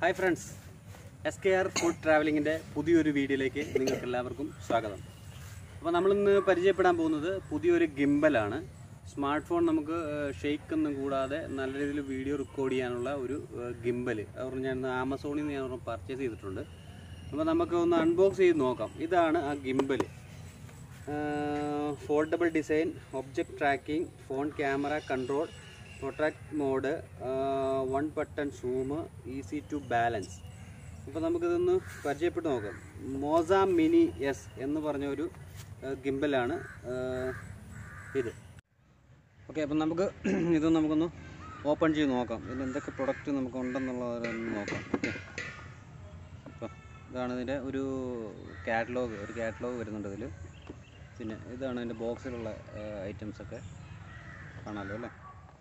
hi friends S K R food ട്രാവലിങ്ങിൻ്റെ പുതിയൊരു വീഡിയോയിലേക്ക് നിങ്ങൾക്ക് എല്ലാവർക്കും സ്വാഗതം അപ്പോൾ നമ്മളിന്ന് പരിചയപ്പെടാൻ പോകുന്നത് പുതിയൊരു ഗിംബലാണ് സ്മാർട്ട് ഫോൺ നമുക്ക് ഷെയ്ക്ക് ഒന്നും കൂടാതെ നല്ല രീതിയിൽ വീഡിയോ റെക്കോർഡ് ചെയ്യാനുള്ള ഒരു ഗിംബൽ അവർ ഞാൻ ആമസോണിൽ നിന്ന് ഞാൻ പർച്ചേസ് ചെയ്തിട്ടുണ്ട് അപ്പോൾ നമുക്ക് ഒന്ന് അൺബോക്സ് ചെയ്ത് നോക്കാം ഇതാണ് ആ gimbal foldable design object tracking phone camera control protect mode one button zoom easy to balance അപ്പോൾ നമുക്കിതൊന്ന് പരിചയപ്പെട്ട് നോക്കാം മോസ മിനി എസ് എന്ന് പറഞ്ഞ ഒരു ഗിംബലാണ് ഇത് ഓക്കെ അപ്പം നമുക്ക് ഇത് നമുക്കൊന്ന് ഓപ്പൺ ചെയ്ത് നോക്കാം ഇതിൽ എന്തൊക്കെ പ്രൊഡക്റ്റ് നമുക്ക് ഉണ്ടെന്നുള്ളതൊന്ന് നോക്കാം ഓക്കെ അപ്പോൾ ഇതാണ് ഇതിൻ്റെ ഒരു കാറ്റലോഗ് ഒരു കാറ്റലോഗ് വരുന്നുണ്ട് ഇതിൽ പിന്നെ ഇതാണ് ഇതിൻ്റെ ബോക്സിലുള്ള ഐറ്റംസൊക്കെ കാണാമല്ലോ അല്ലേ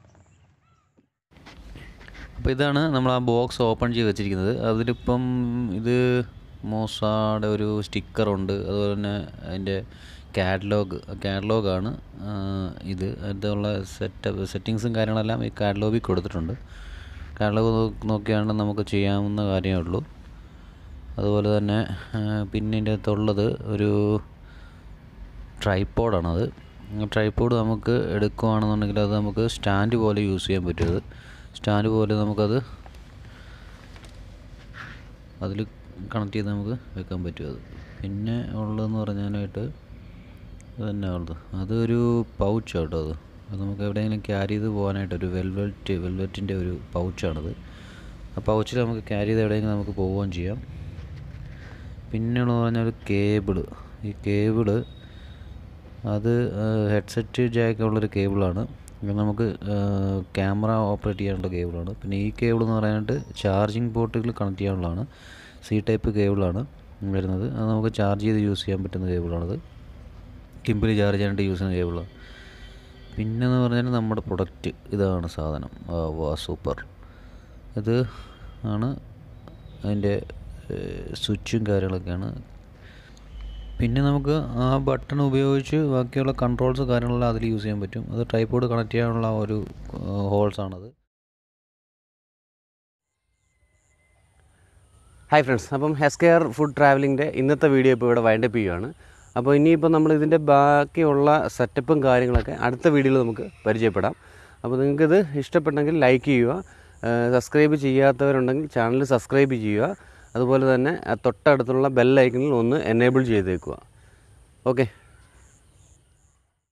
അപ്പോൾ ഇതാണ് നമ്മൾ ആ ബോക്സ് ഓപ്പൺ ചെയ്ത് വെച്ചിരിക്കുന്നത് അതിലിപ്പം ഇത് മോസാടെ ഒരു സ്റ്റിക്കറുണ്ട് അതുപോലെ തന്നെ അതിൻ്റെ കാറ്റലോഗ് കാറ്റലോഗാണ് ഇത് അതിലുള്ള സെറ്റപ്പ് സെറ്റിങ്സും കാര്യങ്ങളെല്ലാം ഈ കാറ്റലോഗിൽ കൊടുത്തിട്ടുണ്ട് കാറ്റലോഗ് നോക്കിയാണ് നമുക്ക് ചെയ്യാവുന്ന കാര്യമേ ഉള്ളൂ അതുപോലെ തന്നെ പിന്നെ ഇതിൻ്റെ അകത്തുള്ളത് ഒരു ട്രൈപ്പോഡാണത് ട്രൈപ്പോഡ് നമുക്ക് എടുക്കുകയാണെന്നുണ്ടെങ്കിൽ അത് നമുക്ക് സ്റ്റാൻഡ് പോലെ യൂസ് ചെയ്യാൻ പറ്റും അത് സ്റ്റാൻഡ് പോലെ നമുക്കത് അതിൽ കണക്ട് ചെയ്ത് നമുക്ക് വെക്കാൻ പറ്റും അത് പിന്നെ ഉള്ളതെന്ന് പറഞ്ഞാലായിട്ട് അത് തന്നെ ഉള്ളത് അതൊരു പൗച്ച് കേട്ടോ അത് അത് നമുക്ക് എവിടെയെങ്കിലും ക്യാരി ചെയ്ത് പോകാനായിട്ട് ഒരു വെൽവെറ്റ് വെൽവെറ്റിൻ്റെ ഒരു പൗച്ചാണത് ആ പൗച്ചിൽ നമുക്ക് ക്യാരി ചെയ്ത് എവിടെയെങ്കിലും നമുക്ക് പോവുകയും ചെയ്യാം പിന്നെയുള്ളത് പറഞ്ഞാൽ ഒരു കേബിള് ഈ കേബിള് അത് ഹെഡ്സെറ്റ് ജാക്ക് ഉള്ളൊരു കേബിളാണ് ഇത് നമുക്ക് ക്യാമറ ഓപ്പറേറ്റ് ചെയ്യാനുള്ള കേബിളാണ് പിന്നെ ഈ കേബിൾ എന്ന് പറയാനായിട്ട് ചാർജിങ് പോർട്ടുകൾ കണക്ട് ചെയ്യാനുള്ളതാണ് സി ടൈപ്പ് കേബിളാണ് വരുന്നത് അത് നമുക്ക് ചാർജ് ചെയ്ത് യൂസ് ചെയ്യാൻ പറ്റുന്ന കേബിളാണത് കിമ്പിൽ ചാർജ് ചെയ്യാനായിട്ട് യൂസ് ചെയ്യുന്ന കേബിളാണ് പിന്നെന്ന് പറഞ്ഞാൽ നമ്മുടെ പ്രൊഡക്റ്റ് ഇതാണ് സാധനം വാ സൂപ്പർ ഇത് ആണ് അതിൻ്റെ സ്വിച്ചും കാര്യങ്ങളൊക്കെയാണ് പിന്നെ നമുക്ക് ആ ബട്ടൺ ഉപയോഗിച്ച് ബാക്കിയുള്ള കൺട്രോൾസ് കാര്യങ്ങളെല്ലാം അതിൽ യൂസ് ചെയ്യാൻ പറ്റും അത് ട്രൈപ്പോഡ് കണക്ട് ചെയ്യാനുള്ള ഒരു ഹോൾസ് ആണത് ഹായ് ഫ്രണ്ട്സ് അപ്പം എസ് കെ ആർ ഫുഡ് ട്രാവലിങ്ങിൻ്റെ ഇന്നത്തെ വീഡിയോ ഇപ്പോൾ ഇവിടെ വൈൻഡപ്പ് ചെയ്യുകയാണ് അപ്പോൾ ഇനിയിപ്പോൾ നമ്മൾ ഇതിൻ്റെ ബാക്കിയുള്ള സെറ്റപ്പും കാര്യങ്ങളൊക്കെ അടുത്ത വീഡിയോയിൽ നമുക്ക് പരിചയപ്പെടാം അപ്പോൾ നിങ്ങൾക്കിത് ഇഷ്ടപ്പെട്ടെങ്കിൽ ലൈക്ക് ചെയ്യുക സബ്സ്ക്രൈബ് ചെയ്യാത്തവരുണ്ടെങ്കിൽ ചാനൽ സബ്സ്ക്രൈബ് ചെയ്യുക അതുപോലെ തന്നെ തൊട്ടടുത്തുള്ള ബെല്ലൈക്കണിൽ ഒന്ന് എനേബിൾ ചെയ്തേക്കുക ഓക്കെ